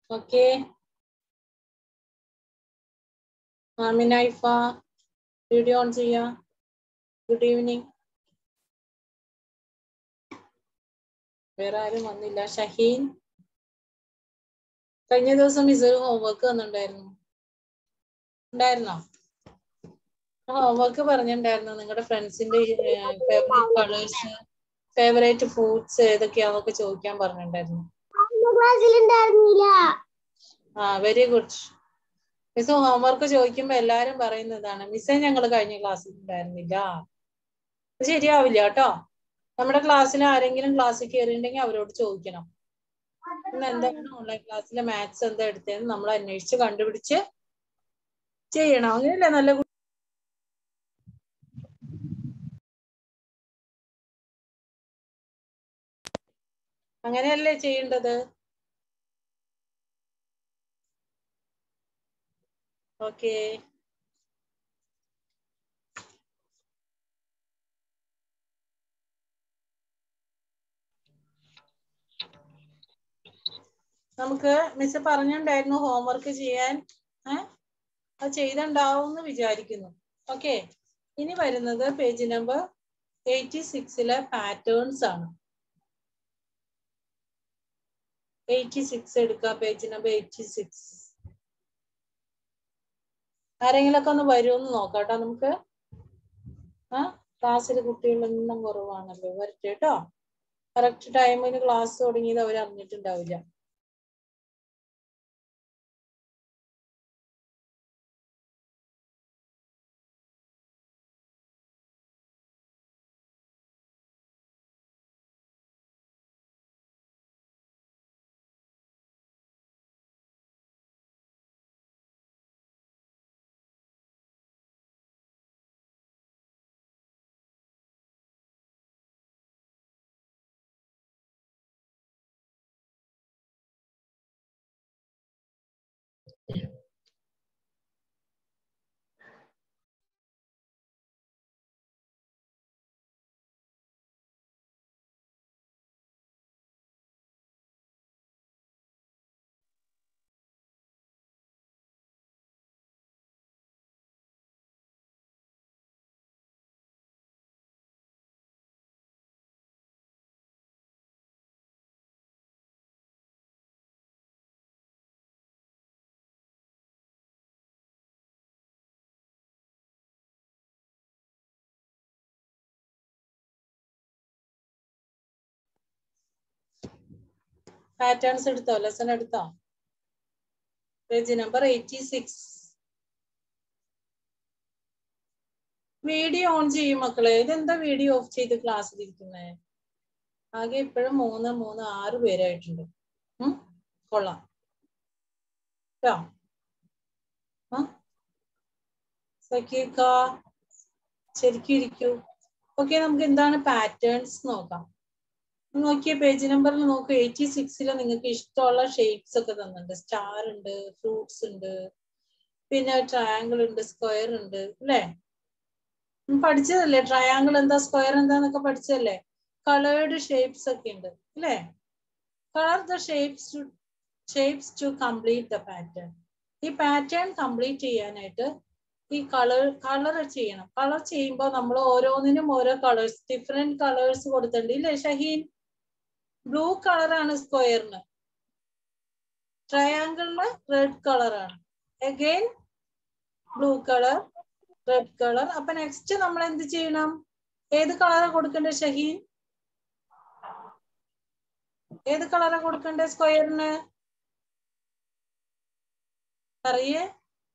Okay ആമിനൈഫ video on ചെയ്യാം good evening വേറെ ആരും വന്നില്ല ഷഹീൻ കഴിഞ്ഞ ദിവസം മിസ് ഒരു ഹോംവർക്ക് തന്നിട്ടുണ്ടായിരുന്നു ഉണ്ടായിരുന്നോ ഹോംവർക്ക് പറഞ്ഞിട്ടുണ്ടായിരുന്നു നിങ്ങളുടെ ഫ്രണ്ട്സിന്റെ ഫേവറേറ്റ് കളേഴ്സ് ഫേവറേറ്റ് ഫ്രൂട്ട്സ് ഏതൊക്കെയാന്നൊക്കെ ചോദിക്കാൻ പറഞ്ഞിട്ടുണ്ടായിരുന്നു ക്ലാസ്സിൽ ഉണ്ടായിരുന്നില്ല ആ വെരി ഗുഡ് മിസ് ഹോംവർക്ക് ചോദിക്കുമ്പോ എല്ലാരും പറയുന്നതാണ് മിസ്സേ ഞങ്ങൾ കഴിഞ്ഞ ക്ലാസ്സിൽ ഉണ്ടായിരുന്നില്ല അത് ശരിയാവില്ല കേട്ടോ നമ്മുടെ ക്ലാസ്സിൽ ആരെങ്കിലും ക്ലാസ്സിൽ കയറിയിട്ടുണ്ടെങ്കിൽ അവരോട് ചോദിക്കണം ഇന്ന് എന്താണ് ഓൺലൈൻ ക്ലാസ്സിലെ മാത്സ് എന്താ എടുത്തതെന്ന് നമ്മൾ അന്വേഷിച്ച് കണ്ടുപിടിച്ച് ചെയ്യണം അങ്ങനെയല്ലേ നല്ല കു- അങ്ങനെയല്ലേ ചെയ്യേണ്ടത് ഓക്കേ നമുക്ക് മിസ് പറഞ്ഞിട്ടുണ്ടായിരുന്നു ഹോംവർക്ക് ചെയ്യാൻ ഏഹ് അത് ചെയ്തിട്ടുണ്ടാവും എന്ന് വിചാരിക്കുന്നു ഓക്കെ ഇനി വരുന്നത് പേജ് നമ്പർ എയ്റ്റി സിക്സിലെ പാറ്റേൺസ് ആണ് എയ്റ്റി സിക്സ് എടുക്കുക പേജ് നമ്പർ എയ്റ്റി സിക്സ് ആരെങ്കിലൊക്കെ ഒന്ന് വരുമെന്ന് നോക്കാം കേട്ടോ നമുക്ക് ആ ക്ലാസ്സിൽ കുട്ടികളെല്ലാം കുറവാണല്ലോ വരട്ടെ കേട്ടോ കറക്റ്റ് ടൈമിന് ക്ലാസ് തുടങ്ങിയത് അവർ അറിഞ്ഞിട്ടുണ്ടാവില്ല പാറ്റേൺസ് എടുത്തോ ലെസൺ എടുത്തോ page number eighty six video on ചെയ്യും മക്കളെ ഇതെന്താ വീഡിയോ ഓഫ് ചെയ്ത് ക്ലാസ്സിൽ ഇരിക്കുന്നേ ആകെ ഇപ്പോഴും മൂന്ന് മൂന്ന് ആറ് പേരായിട്ടുണ്ട് ഉം കൊള്ളാം കേട്ടോ ആ സക്കീക്ക ശരിക്കും ഇരിക്കൂ ഓക്കെ നമുക്ക് എന്താണ് പാറ്റേൺസ് നോക്കാം നോക്കിയ പേജ് നമ്പറിൽ നോക്കൂ എയ്റ്റി സിക്സിൽ നിങ്ങൾക്ക് ഇഷ്ടമുള്ള ഷേപ്സ് ഒക്കെ തന്നിട്ടുണ്ട് സ്റ്റാർ ഉണ്ട് ഫ്രൂട്ട്സ് ഉണ്ട് പിന്നെ ട്രയാങ്കിൾ ഉണ്ട് സ്ക്വയർ ഉണ്ട് അല്ലേ ഉം പഠിച്ചതല്ലേ ട്രയാങ്കിൾ എന്താ സ്ക്വയർ എന്താന്നൊക്കെ പഠിച്ചതല്ലേ കളേർഡ് ഷേപ്സ് ഒക്കെ ഉണ്ട് അല്ലേ colour the shapes to shapes to complete the pattern ഈ പാറ്റേൺ കംപ്ലീറ്റ് ചെയ്യാനായിട്ട് ഈ കളർ കളർ ചെയ്യണം കളർ ചെയ്യുമ്പോൾ നമ്മൾ ഓരോന്നിനും ഓരോ കളേഴ്സ് ഡിഫറെന്റ് കളേഴ്സ് കൊടുത്തിട്ടുണ്ട് ഇല്ലേ ഷഹീൻ ബ്ലൂ കളറാണ് സ്ക്വയറിന് ട്രയാങ്കിളിന് റെഡ് കളറാണ് again blue colour red colour അപ്പൊ നെക്സ്റ്റ് നമ്മൾ എന്ത് ചെയ്യണം ഏത് കളറാ കൊടുക്കണ്ടേ ഷഹീൻ ഏത് കളറാ കൊടുക്കണ്ടേ സ്ക്വയറിന് പറയേ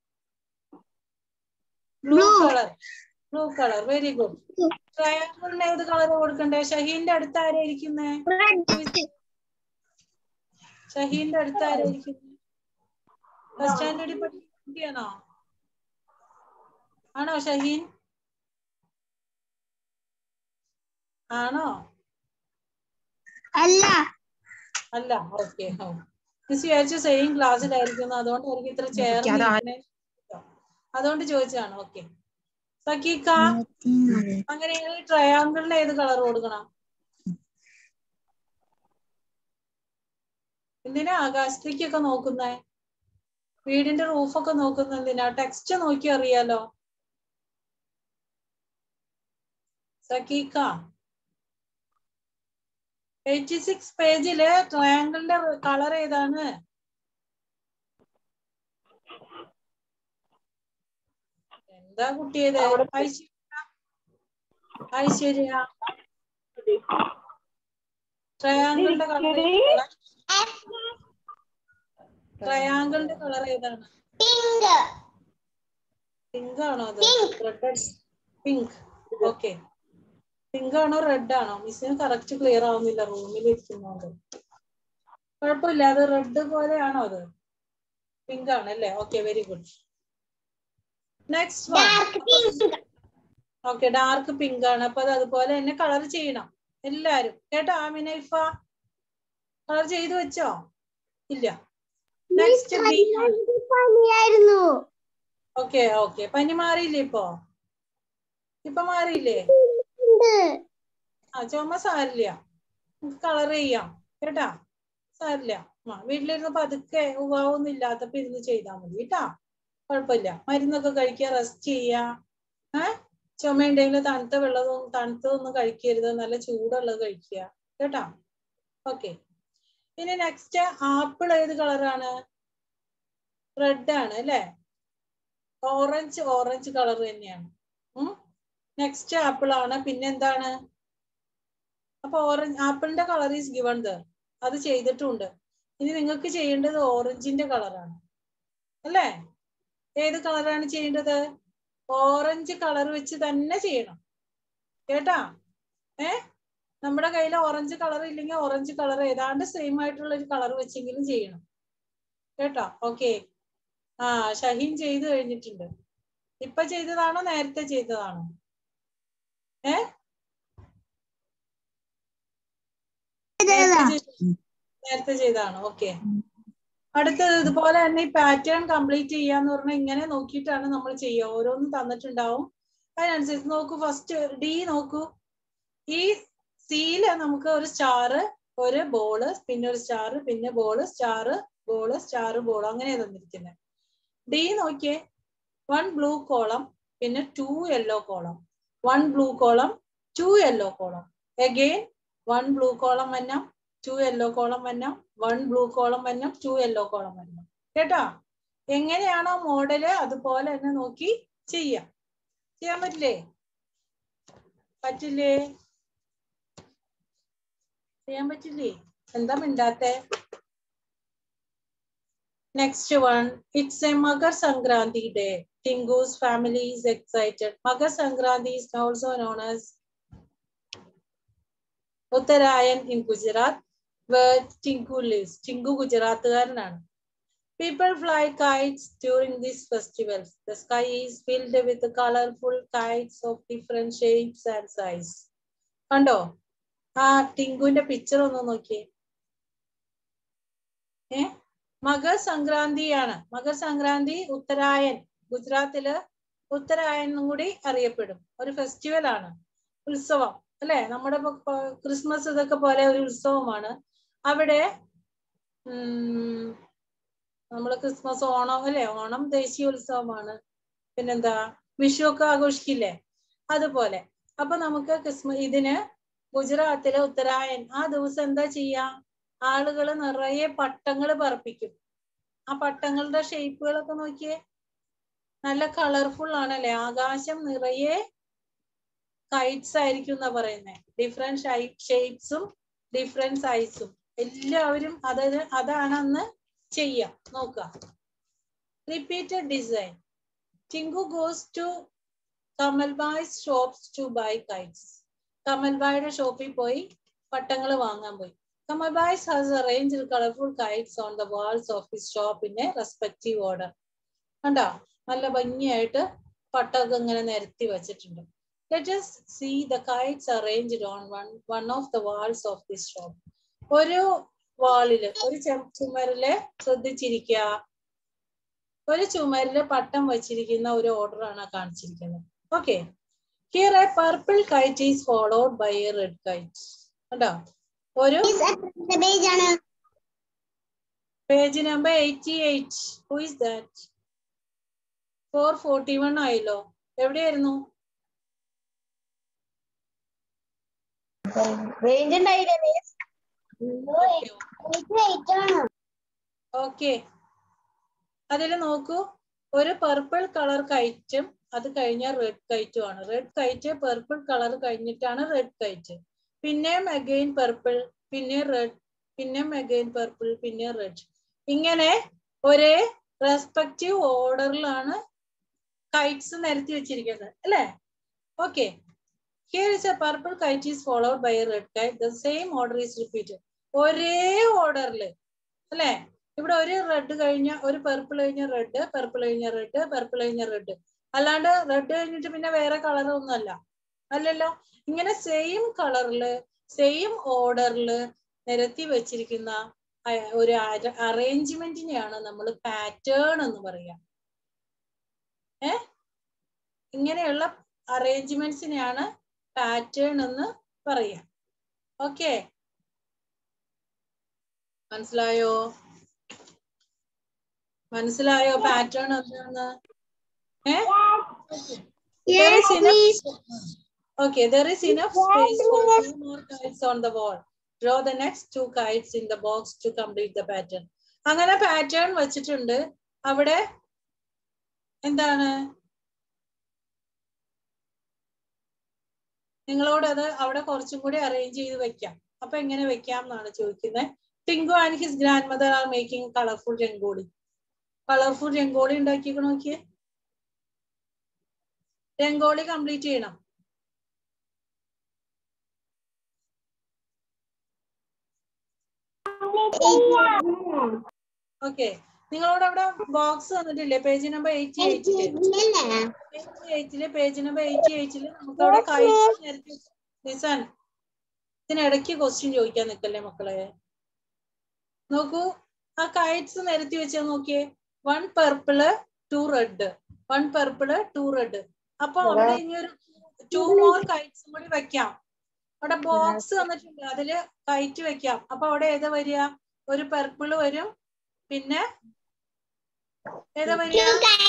blue colour blue colour very good ട്രയാങ്കിളിന് ഏത് കളർ കൊടുക്കണ്ടേ ഷഹീന്റെ അടുത്ത് ആരായിരിക്കുന്നേ ഷഹീന്റെ അടുത്ത് ആരായിരിക്കുന്നേ ഫസ്റ്റ് സ്റ്റാൻഡേർഡിൽ പഠിക്കുന്ന കുട്ടിയാണോ ആണോ ഷഹീൻ ആണോ അല്ല അല്ല ഓക്കെ മിസ് വിചാരിച്ചു സെയിം ക്ലാസ്സിലായിരിക്കുന്നു അതുകൊണ്ടായിരിക്കും ഇത്ര ചേർന്ന് അതുകൊണ്ട് ചോദിച്ചതാണ് ഓക്കെ സക്കീക്ക അങ്ങനെയാണെങ്കിൽ ട്രയാങ്കിളിന് ഏത് കളർ കൊടുക്കണം എന്തിനാ ആകാശത്തേക്കൊക്കെ നോക്കുന്നേ വീടിന്റെ റൂഫൊക്കെ നോക്കുന്ന എന്തിനാ ടെക്സ്റ്റ് നോക്കി അറിയാലോ സക്കീക്ക എയ്റ്റി സിക്സ് പേജില് ട്രയാങ്കിളിന്റെ കളർ ഏതാണ് എന്താ കുട്ടിയത് ഐശ്വര്യ ഐശ്വര്യ ട്രയാങ്കിളിന്റെ കളർ ട്രയാങ്കിളിന്റെ കളർ ഏതാണ് പിങ്ക് പിങ്ക് ആണോ അത് റെഡ് പിങ്ക് ഓക്കെ പിങ്ക് ആണോ റെഡ് ആണോ മിസ്സിന് കറക്റ്റ് ക്ലിയർ ആവുന്നില്ല റൂമിൽ ഇരിക്കുന്നോണ്ട് കുഴപ്പമില്ല അത് റെഡ് പോലെയാണോ അത് പിങ്ക് ആണ് അല്ലേ okay very good next dark pink okay dark pink ആണ് അപ്പൊ അത് അതുപോലെ തന്നെ കളർ ചെയ്യണം എല്ലാരും കേട്ടോ ആമിനൈഫ കളർ ചെയ്തു വെച്ചോ ഇല്ല നെക്സ്റ്റ് ഗ്രീൻ ആണ് പനിയായിരുന്നു ഓക്കെ ഓക്കെ പനി മാറിയില്ലേ ഇപ്പൊ ഇപ്പൊ മാറിയില്ലേ ഉണ്ട് ആ ചുമ സാരില്ല കളർ ചെയ്യാം കേട്ടാ സാരില്ല ആ വീട്ടിലിരുന്ന് പതുക്കെ ഉവാവൊന്നും ഇല്ലാത്തപ്പോ ഇരുന്ന് ചെയ്താൽ മതി കേട്ടാ കുഴപ്പമില്ല മരുന്നൊക്കെ കഴിക്കുക റെസ്റ്റ് ചെയ്യാ ഏ ചുമ ഉണ്ടെങ്കിൽ തണുത്ത വെള്ളവും തണുത്തതൊന്നും കഴിക്കരുത് നല്ല ചൂടുള്ളത് കഴിക്കുക കേട്ടാ ഓക്കെ ഇനി നെക്സ്റ്റ് ആപ്പിൾ ഏത് കളറാണ് റെഡ് ആണ് അല്ലേ ഓറഞ്ച് ഓറഞ്ച് കളർ തന്നെയാണ് നെക്സ്റ്റ് ആപ്പിൾ ആണ് പിന്നെന്താണ് അപ്പൊ ഓറഞ്ച് ആപ്പിളിന്റെ കളർ ഈസ് ഗിവൺ ദർ അത് ചെയ്തിട്ടുണ്ട് ഇനി നിങ്ങൾക്ക് ചെയ്യേണ്ടത് ഓറഞ്ചിന്റെ കളറാണ് അല്ലേ ഏത് കളറാണ് ചെയ്യേണ്ടത് ഓറഞ്ച് കളർ വെച്ച് തന്നെ ചെയ്യണം കേട്ടാ ഏ നമ്മുടെ കയ്യിൽ ഓറഞ്ച് കളർ ഇല്ലെങ്കിൽ ഓറഞ്ച് കളർ ഏതാണ്ട് സെയിം ആയിട്ടുള്ള ഒരു കളർ വെച്ചെങ്കിലും ചെയ്യണം കേട്ടോ ഓക്കെ ആ ഷഹീൻ ചെയ്തു കഴിഞ്ഞിട്ടുണ്ട് ഇപ്പൊ ചെയ്തതാണോ നേരത്തെ ചെയ്തതാണോ ഏ നേരത്തെ ചെയ്ത- നേരത്തെ ചെയ്തതാണോ ഓക്കെ അടുത്തത് ഇതുപോലെ തന്നെ ഈ പാറ്റേൺ കംപ്ലീറ്റ് ചെയ്യാന്ന് പറഞ്ഞാൽ ഇങ്ങനെ നോക്കിയിട്ടാണ് നമ്മൾ ചെയ്യുക ഓരോന്നും തന്നിട്ടുണ്ടാവും അതിനനുസരിച്ച് നോക്കൂ ഫസ്റ്റ് ഡി നോക്കൂ ഈ സിയില് നമുക്ക് ഒരു സ്റ്റാർ ഒരു ബോള് പിന്നെ ഒരു സ്റ്റാർ പിന്നെ ball star ball star ball അങ്ങനെ തന്നിരിക്കുന്നത് ഡി നോക്കിയേ വൺ ബ്ലൂ കോളം പിന്നെ two yellow column one blue column two yellow column again one blue column വന്നം ടു യെല്ലോ കോളം വന്നം വൺ ബ്ലൂ കോളം വന്നം ടു യെല്ലോ കോളം വന്നം കേട്ടോ എങ്ങനെയാണോ മോഡല് അതുപോലെ തന്നെ നോക്കി ചെയ്യാം ചെയ്യാൻ പറ്റില്ലേ പറ്റില്ലേ ചെയ്യാൻ പറ്റില്ലേ എന്താ മിണ്ടാത്തെ next one it's a Makar Sankranti day Tinku's family is excited Makar Sankranti is also known as Uttarayan in Gujarat where Tinku lives Tinku ഗുജറാത്തുകാരനാണ് People fly kites during these festivals. The sky is filled with colorful kites of different shapes and size. കണ്ടോ ആ ടിങ്കുവിന്റെ picture ഒന്ന് നോക്കിയേ ഏ മകർ സംക്രാന്തിയാണ് മകർ സംക്രാന്തി ഉത്തരായൻ ഗുജറാത്തില് ഉത്തരായൻ എന്നും കൂടി അറിയപ്പെടും ഒരു festival ആണ് ഉത്സവം അല്ലെ നമ്മുടെ ഇപ്പൊ പ- ക്രിസ്മസ് ഇതൊക്കെ പോലെ ഒരു ഉത്സവമാണ് അവിടെ ഉം നമ്മള് ക്രിസ്മസ് ഓണം അല്ലെ ഓണം ദേശീയ ഉത്സവമാണ് പിന്നെന്താ വിഷു ഒക്കെ ആഘോഷിക്കില്ലേ അതുപോലെ അപ്പൊ നമുക്ക് ക്രിസ്മ ഇതിന് ഗുജറാത്തിലെ ഉത്തരായൻ ആ ദിവസം എന്താ ചെയ്യാ ആളുകൾ നിറയെ പട്ടങ്ങൾ പറപ്പിക്കും ആ പട്ടങ്ങളുടെ ഷേപ്പുകളൊക്കെ നോക്കിയേ നല്ല കളർഫുൾ ആണല്ലേ ആകാശം നിറയെ കൈറ്റ്സ് ആയിരിക്കും എന്നാ പറയുന്നത് ഡിഫറെന്റ് ഷേപ്സും ഡിഫറെന്റ് സൈസും എല്ലാവരും അതായത് അതാണ് അന്ന് ചെയ്യാം നോക്കാം repeated design Tinku goes to Kamalbhai's shops to buy kites കമൽബായുടെ ഷോപ്പിൽ പോയി പട്ടങ്ങൾ വാങ്ങാൻ പോയി Kamalbhai's has arrange colourful kites on the walls of his shop in a respective order കണ്ടോ നല്ല ഭംഗിയായിട്ട് പട്ടമൊക്കെ ഇങ്ങനെ നിരത്തി വെച്ചിട്ടുണ്ട് let us see the kites arranged on one one of the walls of this shop ഒരു വാളില് ഒരു ചെ- ചുമരില് ശ്രദ്ധിച്ചിരിക്കുക ഒരു ചുമരില് പട്ടം വെച്ചിരിക്കുന്ന ഒരു ഓർഡർ ആണ് കാണിച്ചിരിക്കുന്നത് okay here a purple kite is followed by a red kite കണ്ടോ ഒരു പേജ് ആണ് page number eighty eight who is that four forty one ആയല്ലോ എവിടെയായിരുന്നു റേഞ്ച് ഉണ്ടായില്ലേ മിസ് വെയിറ്റ് ആണ് ഓക്കെ അതിൽ നോക്കൂ ഒരു പർപ്പിൾ കളർ കൈറ്റും അത് കഴിഞ്ഞാൽ റെഡ് കൈറ്റും ആണ് റെഡ് കൈറ്റ് പർപ്പിൾ കളർ കഴിഞ്ഞിട്ടാണ് റെഡ് കൈറ്റ് പിന്നെയും അഗെയിൻ പർപ്പിൾ പിന്നെ റെഡ് പിന്നെയും അഗെയിൻ പർപ്പിൾ പിന്നെ റെഡ് ഇങ്ങനെ ഒരേ റെസ്പെക്റ്റീവ് ഓർഡറിലാണ് കൈറ്റ്സ് നിരത്തി വെച്ചിരിക്കുന്നത് അല്ലേ okay here is a purple kite is followed by a red kite the same order is repeated ഒരേ ഓർഡറിൽ അല്ലേ ഇവിടെ ഒരു റെഡ് കഴിഞ്ഞ ഒരു പെർപ്പിൾ കഴിഞ്ഞ റെഡ് പെർപ്പിൾ കഴിഞ്ഞ റെഡ് പെർപ്പിൾ കഴിഞ്ഞ റെഡ് അല്ലാണ്ട് റെഡ് കഴിഞ്ഞിട്ട് പിന്നെ വേറെ കളർ ഒന്നുമല്ല അല്ലല്ലോ ഇങ്ങനെ സെയിം കളറില് സെയിം ഓർഡറിൽ നിരത്തി വെച്ചിരിക്കുന്ന അ- ഒരു അറേഞ്ച്മെന്റിനെയാണ് നമ്മൾ പാറ്റേൺ എന്ന് പറയാ ഏ ഇങ്ങനെയുള്ള അറേഞ്ച്മെന്റ്സിനെയാണ് പാറ്റേൺ എന്ന് പറയാ ഓക്കെ മനസ്സിലായോ മനസ്സിലായോ പാറ്റേൺ എന്താന്ന് ഏ There is enough. Okay, there is enough space for two more kites on the wall. Draw the next two kites in the box to complete the pattern. അങ്ങനെ പാറ്റേൺ വെച്ചിട്ടുണ്ട് അവിടെ എന്താണ് നിങ്ങളോട് അത് അവിടെ കുറച്ചും കൂടി അറേഞ്ച് ചെയ്ത് വെക്കാം അപ്പൊ എങ്ങനെ വെക്കാം എന്നാണ് ചോദിക്കുന്നത് Tinku and his grandmother are making colourful rangoli colourful rangoli ഉണ്ടാക്കിക്കണ നോക്കിയേ രംഗോളി കംപ്ലീറ്റ് ചെയ്യണം ഓക്കെ നിങ്ങളോട് അവിടെ ബോക്സ് തന്നിട്ടില്ലേ പേജ് നമ്പർ എയ്റ്റി എയ്റ്റില് എയ്റ്റി എയ്റ്റില് പേജ് നമ്പർ എയ്റ്റി എയ്റ്റില് നമുക്ക് അവിടെ കൈറ്റ്സ് നിരത്തി ലിസൺ ഇതിനിടയ്ക്ക് ക്വസ്റ്റ്യൻ ചോദിക്കാൻ നിൽക്കല്ലേ മക്കളെ നോക്കൂ ആ കൈറ്റ്സ് നിരത്തി വെച്ചാൽ നോക്കിയേ one purple two red one purple two red അപ്പൊ അവിടെ ഇനി ഒരു ടു മോർ കൈറ്റ്സും കൂടി വെക്കാം അവിടെ ബോക്സ് തന്നിട്ടുണ്ട് അതില് കൈറ്റ് വെക്കാം അപ്പൊ അവിടെ ഏതാ വരിക ഒരു പെർപ്പിള് വരും പിന്നെ ഏതാ വരിക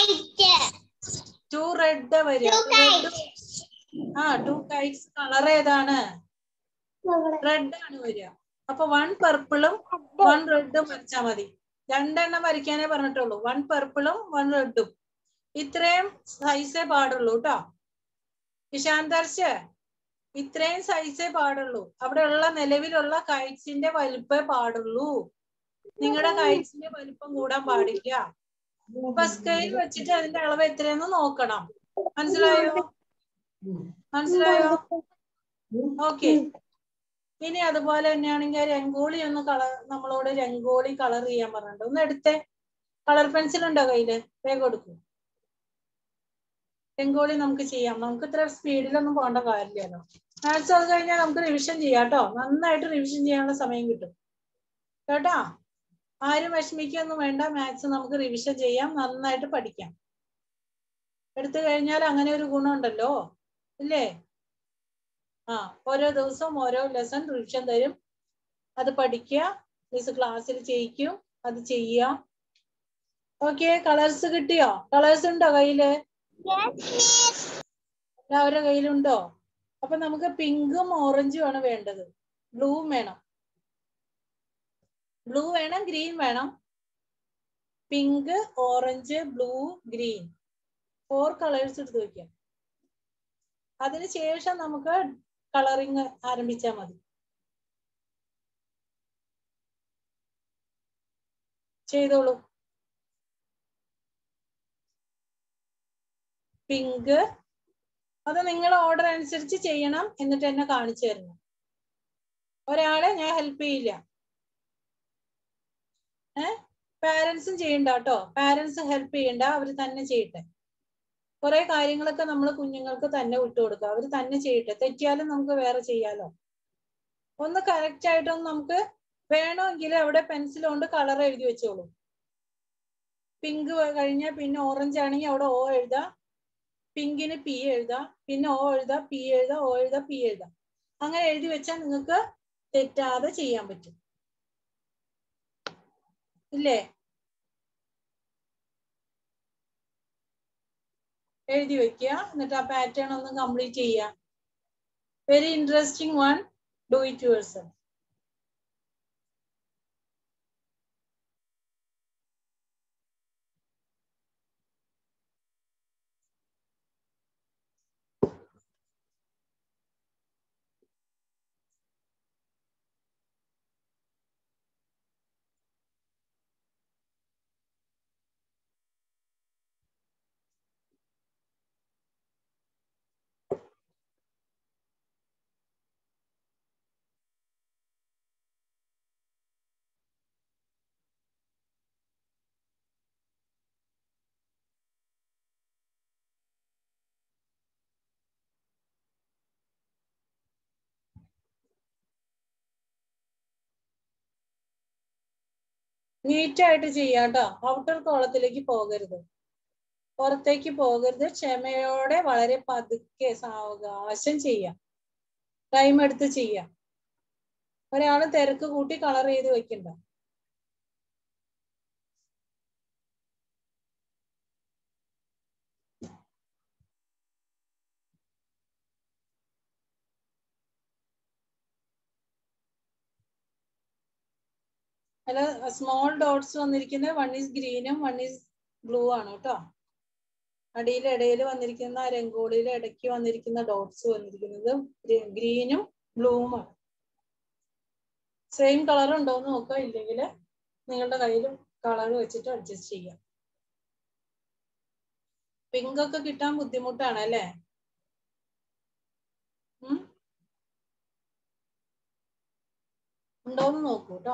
ടു റെഡ് വരിക റെഡ് ആ ടു കൈറ്റ്സ് കളർ ഏതാണ് റെഡ് ആണ് വരിക അപ്പൊ വൺ പെർപ്പിളും വൺ റെഡും വരച്ചാ മതി രണ്ടെണ്ണം വരയ്ക്കാനേ പറഞ്ഞിട്ടുള്ളൂ വൺ പെർപ്പിളും വൺ റെഡും ഇത്രയും സൈസേ പാടുള്ളൂ കേട്ടോ ഇഷാന്തർശ് ഇത്രയും സൈസേ പാടുള്ളൂ അവിടെ ഉള്ള നിലവിലുള്ള കൈറ്റ്സിന്റെ വലുപ്പേ പാടുള്ളൂ നിങ്ങളുടെ കൈറ്റ്സിന്റെ വലുപ്പം കൂടാൻ പാടില്ല അപ്പൊ സ്കെയിൽ വെച്ചിട്ട് അതിന്റെ അളവ് എത്രയെന്ന് നോക്കണം മനസ്സിലായോ മനസ്സിലായോ ഓക്കെ ഇനി അതുപോലെ തന്നെയാണെങ്കിൽ രംഗോളി ഒന്ന് കളർ നമ്മളോട് രംഗോളി കളർ ചെയ്യാൻ പറഞ്ഞിട്ടുണ്ട് ഒന്ന് എടുത്തേ കളർ പെൻസിൽ ഉണ്ടോ കയ്യില് വേഗം കൊടുക്കൂ രംഗോളി നമുക്ക് ചെയ്യാം നമുക്ക് ഇത്ര സ്പീഡിലൊന്നും പോകേണ്ട കാര്യമില്ലല്ലോ മാത്സ് അത് കഴിഞ്ഞാൽ നമുക്ക് റിവിഷൻ ചെയ്യാം കേട്ടോ നന്നായിട്ട് റിവിഷൻ ചെയ്യാനുള്ള സമയം കിട്ടും കേട്ടാ ആരും വിഷമിക്കൊന്നും വേണ്ട മാത്സ് നമുക്ക് റിവിഷൻ ചെയ്യാം നന്നായിട്ട് പഠിക്കാം എടുത്തു കഴിഞ്ഞാൽ അങ്ങനെ ഒരു ഗുണമുണ്ടല്ലോ ഇല്ലേ ആ ഓരോ ദിവസവും ഓരോ ലെസൺ റിവിഷൻ തരും അത് പഠിക്കുക മിസ് ക്ലാസ്സിൽ ചെയ്യിക്കും അത് ചെയ്യാം ഓക്കെ കളേഴ്സ് കിട്ടിയോ കളേഴ്സ് ഉണ്ടോ കയ്യില് എല്ലാവരുടെ കയ്യിലുണ്ടോ അപ്പൊ നമുക്ക് പിങ്കും ഓറഞ്ചും ആണ് വേണ്ടത് ബ്ലൂവും വേണം ബ്ലൂ വേണം ഗ്രീൻ വേണം pink orange blue green four colours എടുത്ത് വെക്കാം അതിനുശേഷം നമുക്ക് കളറിങ് ആരംഭിച്ചാൽ മതി ചെയ്തോളൂ പിങ്ക് അത് നിങ്ങൾ ഓർഡർ അനുസരിച്ച് ചെയ്യണം എന്നിട്ട് എന്നെ കാണിച്ചു തരണം ഒരാളെ ഞാൻ ഹെൽപ്പ് ചെയ്യില്ല ഏ പാരന്റ്സും ചെയ്യണ്ട കേട്ടോ പാരന്റ്സ് ഹെൽപ്പ് ചെയ്യണ്ട അവർ തന്നെ ചെയ്യട്ടെ കുറെ കാര്യങ്ങളൊക്കെ നമ്മൾ കുഞ്ഞുങ്ങൾക്ക് തന്നെ വിട്ടുകൊടുക്കുക അവർ തന്നെ ചെയ്യട്ടെ തെറ്റിയാലും നമുക്ക് വേറെ ചെയ്യാലോ ഒന്ന് കറക്റ്റ് ആയിട്ടൊന്ന് നമുക്ക് വേണമെങ്കിൽ അവിടെ പെൻസിൽ കൊണ്ട് കളർ എഴുതി വെച്ചോളൂ പിങ്ക് കഴിഞ്ഞാൽ പിന്നെ ഓറഞ്ച് ആണെങ്കിൽ അവിടെ ഓ എഴുതാം പിങ്കിന് പി എഴുതാം പിന്നെ ഓ എഴുതാം പി എഴുതാം ഓ എഴുതാം പി എഴുതാം അങ്ങനെ എഴുതി വെച്ചാൽ നിങ്ങൾക്ക് തെറ്റാതെ ചെയ്യാൻ പറ്റും ഇല്ലേ എഴുതി വെക്കുക എന്നിട്ട് ആ പാറ്റേൺ ഒന്ന് കംപ്ലീറ്റ് ചെയ്യുക very interesting one do it your neat ആയിട്ട് ചെയ്യാട്ടോ ഔട്ടർ കോളത്തിലേക്ക് പോകരുത് പുറത്തേക്ക് പോകരുത് ക്ഷമയോടെ വളരെ പതുക്കെ സാവകാശം ചെയ്യാം ടൈം എടുത്ത് ചെയ്യാം ഒരാള് തിരക്ക് കൂട്ടി കളർ ചെയ്ത് വെക്കണ്ട അല്ല സ്മോൾ ഡോട്ട്സ് വന്നിരിക്കുന്നത് വൺ ഈസ് ഗ്രീനും വൺ ഈസ് ബ്ലൂ ആണ് കേട്ടോ അടിയിൽ ഇടയിൽ വന്നിരിക്കുന്ന രംഗോളിയിൽ ഇടയ്ക്ക് വന്നിരിക്കുന്ന ഡോട്ട്സ് വന്നിരിക്കുന്നത് ഗ്രീനും ബ്ലൂവുമാണ് സെയിം കളർ ഉണ്ടോ എന്ന് നോക്കുക ഇല്ലെങ്കിൽ നിങ്ങളുടെ കയ്യിൽ കളർ വെച്ചിട്ട് അഡ്ജസ്റ്റ് ചെയ്യാം പിങ്ക് ഒക്കെ കിട്ടാൻ ബുദ്ധിമുട്ടാണ് അല്ലേ ഉം ഉണ്ടോന്ന് നോക്കൂ കേട്ടോ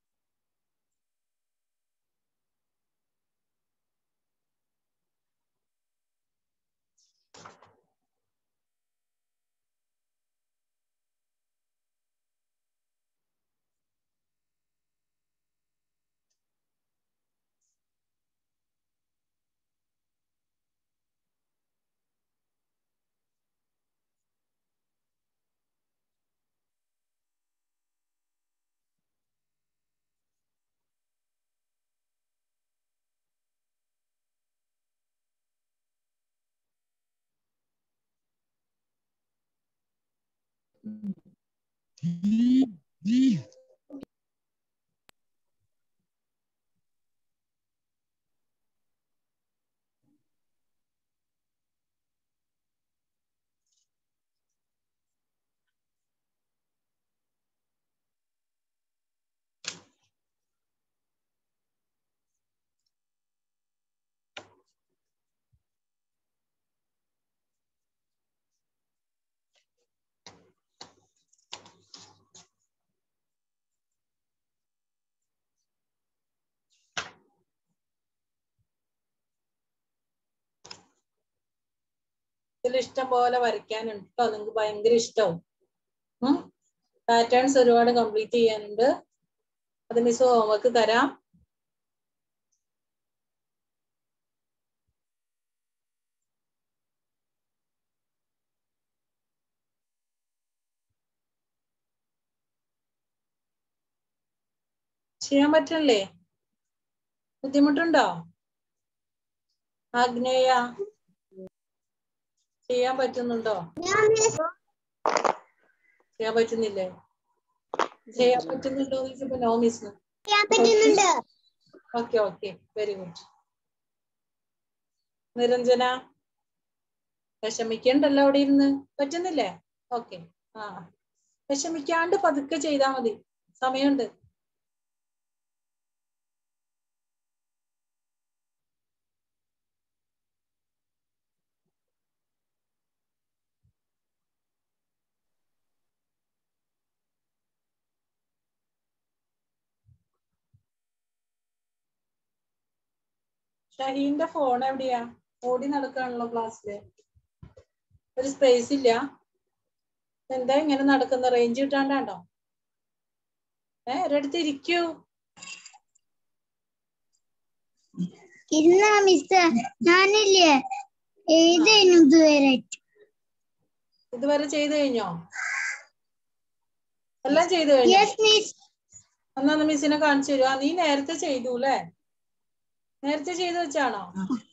ഇതിൽ ഇഷ്ടം പോലെ വരയ്ക്കാനുണ്ട് കേട്ടോ നിങ്ങൾക്ക് ഭയങ്കര ഇഷ്ടവും പാറ്റേൺസ് ഒരുപാട് കംപ്ലീറ്റ് ചെയ്യാനുണ്ട് അത് മിസ് ഹോംവർക്ക് തരാം ചെയ്യാൻ പറ്റണില്ലേ ബുദ്ധിമുട്ടുണ്ടോ ആഗ്നേയ ചെയ്യാൻ പറ്റുന്നുണ്ടോ ചെയ്യാൻ പറ്റുന്നില്ലേ ചെയ്യാൻ പറ്റുന്നുണ്ടോ എന്ന് ചോദിച്ചപ്പോ നോ മിസ് ചെയ്യാൻ പറ്റുന്നുണ്ട് okay okay very good Niranjana വിഷമിക്കണ്ടല്ലോ അവിടെ ഇരുന്ന് പറ്റുന്നില്ലേ ഓക്കെ ആ വിഷമിക്കാണ്ട് പതുക്കെ ചെയ്താ മതി സമയമുണ്ട് ഷഹീന്റെ ഫോൺ എവിടെയാ ഓടി നടക്കാണല്ലോ ക്ലാസ്സില് ഒരു സ്പേസ് ഇല്ല എന്താ ഇങ്ങനെ നടക്കുന്ന റേഞ്ച് കിട്ടാണ്ടാണ്ടോ ഏ ഒരിടത്ത് ഇരിക്കൂ ഇരുന്നാ മിസ് ഞാനില്ലേ എഴുതായിരുന്നു ഇതുവരെ ഇതുവരെ ചെയ്തു കഴിഞ്ഞോ എല്ലാം ചെയ്തു കഴിഞ്ഞോ യെസ് മിസ് എന്നാ മിസ്സിനെ കാണിച്ചു തരുമോ ആ നീ നേരത്തെ ചെയ്തു അല്ലേ നേരത്തെ ചെയ്തു വെച്ചാണോ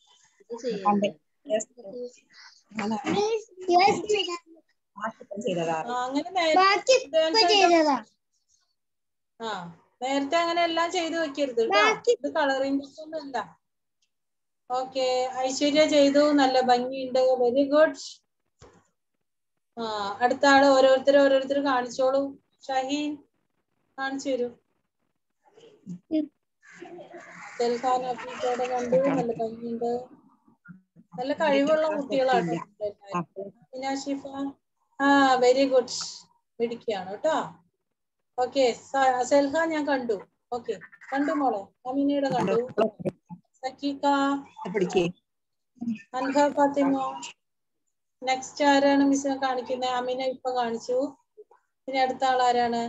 Yes, ആ അങ്ങനെ ബാക്കി ഇപ്പൊ നേരത്തെ ചെയ്തതാ ആ നേരത്തെ അങ്ങനെ എല്ലാം ചെയ്തു വെക്കരുത് കേട്ടോ ബാക്കി- ഇത് കളറിംഗ് ബുക്ക് ഒന്നുമല്ല ഓക്കെ ഐശ്വര്യ ചെയ്തു നല്ല ഭംഗിയുണ്ട് വെരി ഗുഡ് ആ അടുത്ത ആള് ഓരോരുത്തർ ഓരോരുത്തർ കാണിച്ചോളൂ ഷഹീൻ കാണിച്ചു തരൂ സെൽഖാൻ അഫീഫോടെ കണ്ടു നല്ല ഭംഗിയുണ്ട് നല്ല കഴിവുള്ള കുട്ടികളാണ് എല്ലാവരും. ഷിഫ ആ വെരി ഗുഡ് പിടിക്കുകയാണ് കേട്ടോ ഓക്കെ സെൽഹ ഞാൻ കണ്ടു ഓക്കെ കണ്ടു മോളെ അമിനയുടെ കണ്ടു സക്കീക്ക അൻഹ ഫാത്തിമ നെക്സ്റ്റ് ആരാണ് മിസ് കാണിക്കുന്നത് അമിന ഇപ്പൊ കാണിച്ചു ഇനി അടുത്ത ആൾ ആരാണ്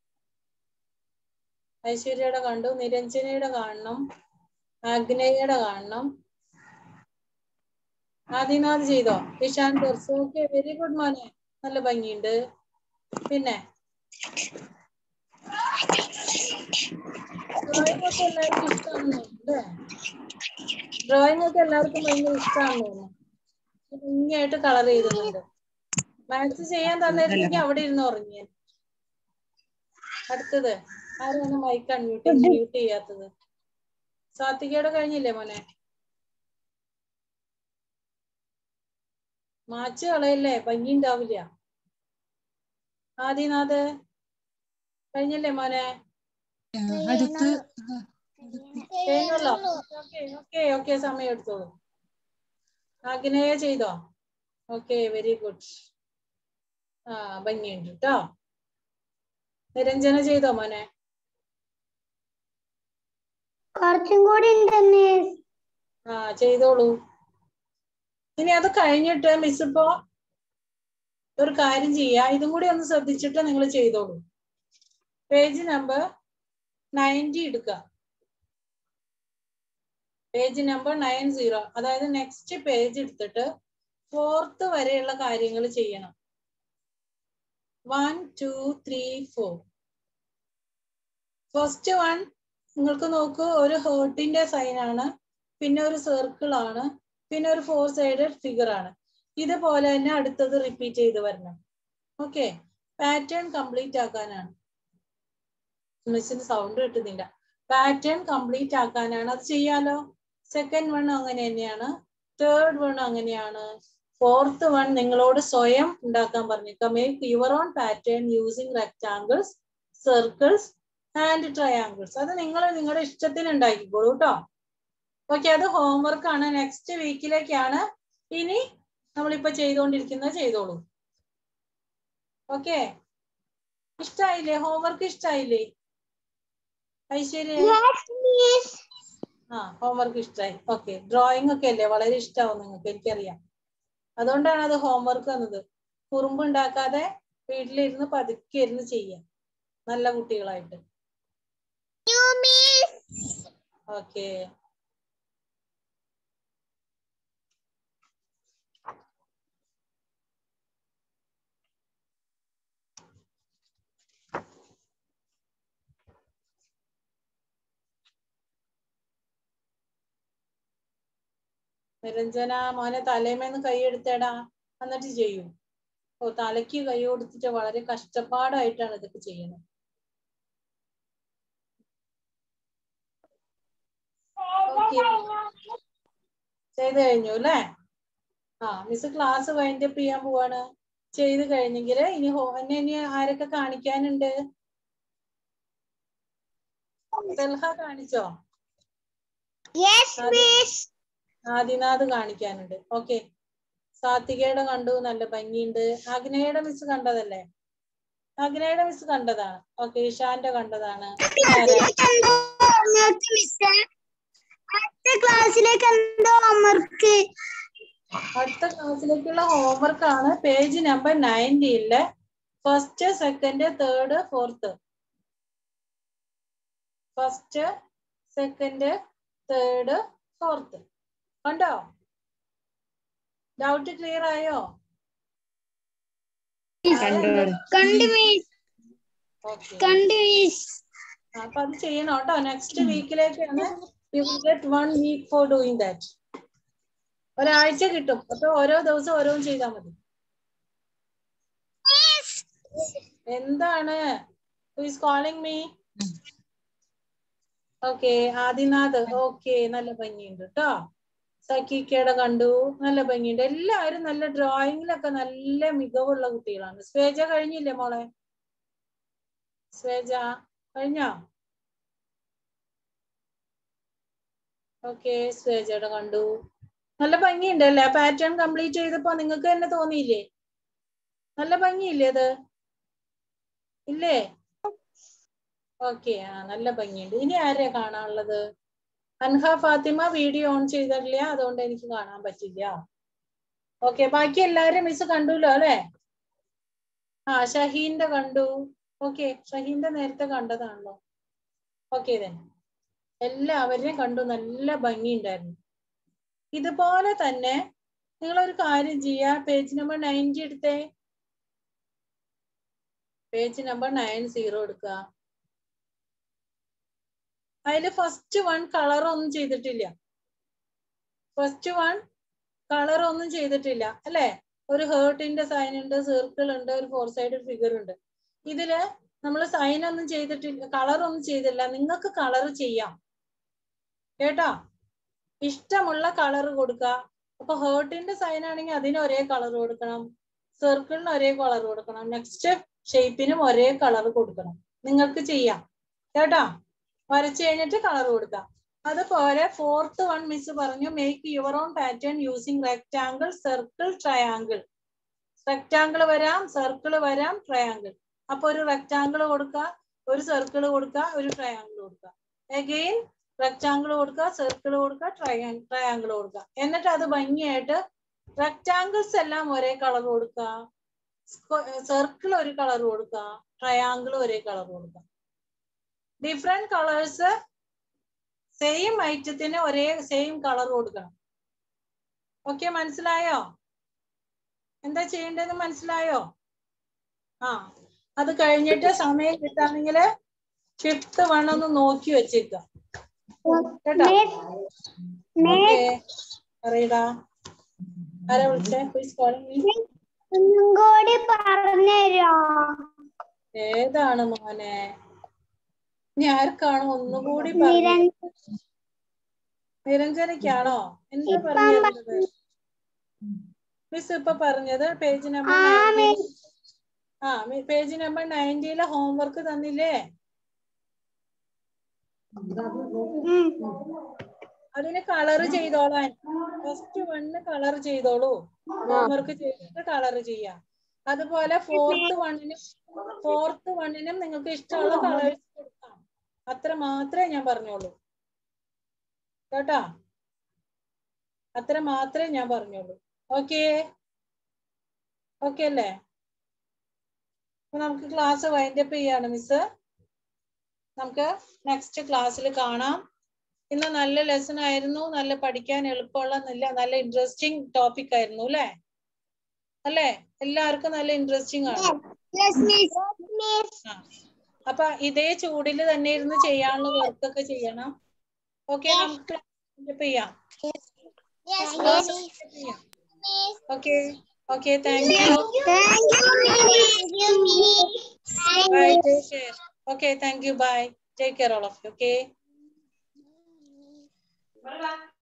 ഐശ്വര്യയുടെ കണ്ടു നിരഞ്ജനയുടെ കാണണം ആഗ്നേയയുടെ കാണണം ആദിനാഥ് ചെയ്തോ ഇഷാൻ ദർസ് ഓക്കെ വെരി ഗുഡ് മോനെ നല്ല ഭംഗിയുണ്ട് പിന്നെ ഡ്രോയിങ് ഒക്കെ എല്ലാവർക്കും ഇഷ്ടമാണെന്ന് തോന്നുന്നു ഡ്രോയിങ് ഒക്കെ എല്ലാവർക്കും ഭയങ്കര ഇഷ്ടമാണെന്ന് തോന്നുന്നു ഭംഗിയായിട്ട് കളർ ചെയ്തിട്ടുണ്ട് മാത്സ് ചെയ്യാൻ തന്നിരുന്നെങ്കിൽ അവിടെ ഇരുന്ന് ഉറങ്ങിയ അടുത്തത് ആരാണ് മൈക്ക് അൺമ്യൂട്ട് മ്യൂട്ട് ചെയ്യാത്തത് സാത്വികയുടെ കഴിഞ്ഞില്ലേ മോനെ മാച്ച് കളയല്ലേ ഭംഗി ഉണ്ടാവില്ല ആദിനാഥ് കഴിഞ്ഞില്ലേ മോനെ അടുത്ത് ചെയ്യുന്നല്ലോ ഓക്കെ ഓക്കെ ഓക്കെ സമയം എടുത്തോളൂ ആഗ്നേയ ചെയ്തോ ഓക്കെ വെരി ഗുഡ് ആ ഭംഗിയുണ്ട് കേട്ടോ നിരഞ്ജന ചെയ്തോ മോനെ കുറച്ചും കൂടി ഉണ്ടെന്ന് ആ ചെയ്തോളൂ ഇനി അത് കഴിഞ്ഞിട്ട് മിസ് ഇപ്പോ ഒരു കാര്യം ചെയ്യാ ഇതും കൂടി ഒന്ന് ശ്രദ്ധിച്ചിട്ട് നിങ്ങൾ ചെയ്തോളൂ പേജ് നമ്പർ നയൻറ്റി എടുക്കുക പേജ് നമ്പർ നയൻ സീറോ അതായത് നെക്സ്റ്റ് പേജ് എടുത്തിട്ട് ഫോർത്ത് വരെയുള്ള കാര്യങ്ങൾ ചെയ്യണം one two three four first one നിങ്ങൾക്ക് നോക്കൂ ഒരു ഹേർട്ടിന്റെ സൈൻ ആണ് പിന്നെ ഒരു സർക്കിൾ ആണ് പിന്നെ ഒരു ഫോർ സൈഡഡ് ഫിഗർ ആണ് ഇതുപോലെ തന്നെ അടുത്തത് റിപ്പീറ്റ് ചെയ്ത് വരണം ഓക്കെ പാറ്റേൺ കംപ്ലീറ്റ് ആക്കാനാണ് മിസ്സിന് സൗണ്ട് കിട്ടുന്നില്ല പാറ്റേൺ കംപ്ലീറ്റ് ആക്കാനാണ് അത് ചെയ്യാലോ സെക്കൻഡ് വൺ അങ്ങനെ തന്നെയാണ് തേർഡ് വൺ അങ്ങനെയാണ് ഫോർത്ത് വൺ നിങ്ങളോട് സ്വയം ഉണ്ടാക്കാൻ പറഞ്ഞേക്കാം make your own pattern using rectangles circles and triangles അത് നിങ്ങൾ നിങ്ങളുടെ ഇഷ്ടത്തിന് ഉണ്ടാക്കിക്കോളൂ കേട്ടോ ഓക്കെ അത് ഹോംവർക്ക് ആണ് നെക്സ്റ്റ് വീക്കിലേക്കാണ് ഇനി നമ്മളിപ്പോ ചെയ്തുകൊണ്ടിരിക്കുന്നത് ചെയ്തോളൂ ഓക്കെ ഇഷ്ടായില്ലേ ഹോംവർക്ക് ഇഷ്ടായില്ലേ ഐശ്വര്യ ആ ഹോംവർക്ക് ഇഷ്ടമായി ഓക്കെ ഡ്രോയിങ് ഒക്കെ അല്ലേ വളരെ ഇഷ്ടമാവും നിങ്ങൾക്ക് എനിക്കറിയാം അതുകൊണ്ടാണ് അത് ഹോംവർക്ക് എന്നത് കുറുമ്പ് ഉണ്ടാക്കാതെ വീട്ടിലിരുന്ന് പതുക്കെ ഇരുന്ന് ചെയ്യാം നല്ല കുട്ടികളായിട്ട് ഓക്കെ നിരഞ്ജന മോനെ തലേമേന്ന് കൈ എടുത്തേടാ എന്നിട്ട് ചെയ്യൂ ഓ തലയ്ക്ക് കൈ കൊടുത്തിട്ട് വളരെ കഷ്ടപ്പാടായിട്ടാണ് ഇതൊക്കെ ചെയ്യുന്നത് ഓക്കെ ചെയ്ത് കഴിഞ്ഞു അല്ലേ ആ മിസ് ക്ലാസ് വൈൻഡപ്പ് ചെയ്യാൻ പോവാണ് ചെയ്ത് കഴിഞ്ഞെങ്കിൽ ഇനി ഹോ എന്നെ ഇനി ആരൊക്കെ കാണിക്കാനുണ്ട് സെൽഹ കാണിച്ചോ യെസ് മിസ് ആദിനാഥ് കാണിക്കാനുണ്ട് ഓക്കെ സാത്വികയുടെ കണ്ടു നല്ല ഭംഗിയുണ്ട് അഗ്നയുടെ മിസ് കണ്ടതല്ലേ അഗ്നയുടെ മിസ് കണ്ടതാണ് ഓക്കെ ഇഷാന്റെ കണ്ടതാണ് ആരാ? മിസ് അടുത്ത ക്ലാസ്സിലേക്ക് എന്തോ ഹോംവർക്ക് അടുത്ത ക്ലാസ്സിലേക്കുള്ള ഹോംവർക്ക് ആണ് പേജ് നമ്പർ നയൻറ്റീനിലെ first second third fourth first second third fourth കണ്ടോ ഡൗട്ട് ക്ലിയർ ആയോ കണ്ടു മിസ് ഓക്കെ കണ്ടു മിസ് അപ്പൊ അത് ചെയ്യണം കേട്ടോ നെക്സ്റ്റ് വീക്കിലേക്കാണ് you get one week for doing that ഒരാഴ്ച കിട്ടും അപ്പൊ ഓരോ ദിവസം ഓരോന്ന് ചെയ്താൽ മതി എന്താണ് who is calling me okay Adinath okay നല്ല ഭംഗിയുണ്ട് കേട്ടോ സഖിക്കയുടെ കണ്ടു നല്ല ഭംഗിയുണ്ട് എല്ലാവരും നല്ല ഡ്രോയിങ്ങിലൊക്കെ നല്ല മികവുള്ള കുട്ടികളാണ് സ്വേജ കഴിഞ്ഞില്ലേ മോളെ സ്വേജ കഴിഞ്ഞോ ഓക്കെ സ്വേജയുടെ കണ്ടു നല്ല ഭംഗിയുണ്ടല്ലേ പാറ്റേൺ കംപ്ലീറ്റ് ചെയ്തപ്പോ നിങ്ങൾക്ക് തന്നെ തോന്നിയില്ലേ നല്ല ഭംഗിയില്ലേ അത് ഇല്ലേ ഓക്കെ ആ നല്ല ഭംഗിയുണ്ട് ഇനി ആരെയാ കാണാനുള്ളത് അൻഹ ഫാത്തിമ വീഡിയോ ഓൺ ചെയ്തിട്ടില്ല അതുകൊണ്ട് എനിക്ക് കാണാൻ പറ്റില്ല ഓക്കെ ബാക്കി എല്ലാരും മിസ് കണ്ടുല്ലോ അല്ലെ ആ ഷഹീന്റെ കണ്ടു ഓക്കെ ഷഹീന്റെ നേരത്തെ കണ്ടതാണല്ലോ ഓക്കെ then എല്ലാവരെയും കണ്ടു നല്ല ഭംഗിയുണ്ടായിരുന്നു ഇതുപോലെ തന്നെ നിങ്ങളൊരു കാര്യം ചെയ്യാ പേജ് നമ്പർ നയൻറ്റി എടുത്തേ പേജ് നമ്പർ നയൻ സീറോ എടുക്കുക അതില് ഫസ്റ്റ് വൺ കളർ ഒന്നും ചെയ്തിട്ടില്ല ഫസ്റ്റ് വൺ കളർ ഒന്നും ചെയ്തിട്ടില്ല അല്ലെ ഒരു ഹേർട്ടിന്റെ സൈൻ ഉണ്ട് സർക്കിൾ ഉണ്ട് ഒരു ഫോർ സൈഡ് ഫിഗർ ഉണ്ട് ഇതില് നമ്മൾ സൈൻ ഒന്നും ചെയ്തിട്ടില്ല കളർ ഒന്നും ചെയ്തില്ല നിങ്ങൾക്ക് കളർ ചെയ്യാം കേട്ടോ ഇഷ്ടമുള്ള കളർ കൊടുക്കുക അപ്പൊ ഹേർട്ടിന്റെ സൈൻ ആണെങ്കിൽ അതിന് ഒരേ കളർ കൊടുക്കണം സർക്കിളിന് ഒരേ കളർ കൊടുക്കണം നെക്സ്റ്റ് ഷേപ്പിനും ഒരേ കളർ കൊടുക്കണം നിങ്ങൾക്ക് ചെയ്യാം കേട്ടോ വരച്ചു കഴിഞ്ഞിട്ട് കളർ കൊടുക്കാം അതുപോലെ ഫോർത്ത് വൺ മിസ് പറഞ്ഞു make your own pattern using rectangle circle triangle rectangle വരാം സർക്കിൾ വരാം ട്രയാങ്കിൾ അപ്പൊ ഒരു റെക്ടാങ്കിൾ കൊടുക്കുക ഒരു സർക്കിൾ കൊടുക്കുക ഒരു ട്രയാങ്കിൾ കൊടുക്കുക അഗെയിൻ റെക്ടാങ്കിൾ കൊടുക്കുക സർക്കിൾ കൊടുക്കുക ട്രയാ ട്രയാങ്കിൾ കൊടുക്കുക എന്നിട്ട് അത് ഭംഗിയായിട്ട് റെക്ടാങ്കിൾസ് എല്ലാം ഒരേ കളർ കൊടുക്കുക സർക്കിൾ ഒരു കളർ കൊടുക്കുക ട്രയാങ്കിൾ ഒരേ കളർ കൊടുക്കുക ഡിഫറെന്റ് കളേഴ്സ് സെയിം ഐറ്റത്തിന് ഒരേ സെയിം കളർ കൊടുക്കണം ഓക്കെ മനസ്സിലായോ എന്താ ചെയ്യേണ്ടതെന്ന് മനസ്സിലായോ ആ അത് കഴിഞ്ഞിട്ട് സമയം കിട്ടാണെങ്കിൽ ഫിഫ്ത്ത് വൺ ഒന്ന് നോക്കി വെച്ചേക്ക കേട്ടോ ഓക്കെ പറയടാ ആരാ വിളിച്ചേ പ്ലീസ് കോളിംഗ് ഒന്നും കൂടി പറഞ്ഞുതരോ ഏതാണ് മോനെ ഞാർക്കാണോ ഒന്നുകൂടി പറഞ്ഞു നിരഞ്ജൻ നിരഞ്ജനയ്ക്കാണോ എന്താ ഇപ്പം പറഞ്ഞത് മിസ് ഇപ്പൊ പറഞ്ഞത് പേജ് നമ്പർ ആ, ആ പേജ് നമ്പർ നയൻറ്റിയിലെ ഹോംവർക്ക് തന്നില്ലേ അതിന് കളർ ചെയ്തോളാൻ ഫസ്റ്റ് വണ്ണ് കളർ ചെയ്തോളൂ ഹോംവർക്ക് ചെയ്തിട്ട് കളർ ചെയ്യാം അതുപോലെ ഫോർത്ത് വണ്ണിനും ഫോർത്ത് വണ്ണിനും നിങ്ങൾക്ക് ഇഷ്ടമുള്ള കളേഴ്സ് കൊടുക്കാം അത്ര മാത്രമേ ഞാൻ പറഞ്ഞോളൂ കേട്ടാ അത്ര മാത്രമേ ഞാൻ പറഞ്ഞോളൂ ഓക്കെ ഓക്കെ അല്ലേ അപ്പൊ നമുക്ക് ക്ലാസ് വൈൻഡപ്പ് ചെയ്യാണ് മിസ് നമുക്ക് നെക്സ്റ്റ് ക്ലാസ്സിൽ കാണാം ഇന്ന് നല്ല ലെസൺ ആയിരുന്നു നല്ല പഠിക്കാൻ എളുപ്പമുള്ള നല്ല നല്ല ഇൻട്രസ്റ്റിംഗ് ടോപ്പിക് ആയിരുന്നു അല്ലേ അല്ലേ എല്ലാവർക്കും നല്ല ഇൻട്രസ്റ്റിംഗ് ആണ് ആ. അപ്പൊ ഇതേ ചൂടിൽ തന്നെ ഇരുന്ന് ചെയ്യാനുള്ള വർക്ക് ഒക്കെ ചെയ്യണം ഓക്കെ നമുക്ക് wrap ചെയ്യാം ചെയ്യാം okay okay thank you bye take care okay thank you bye take care all of you okay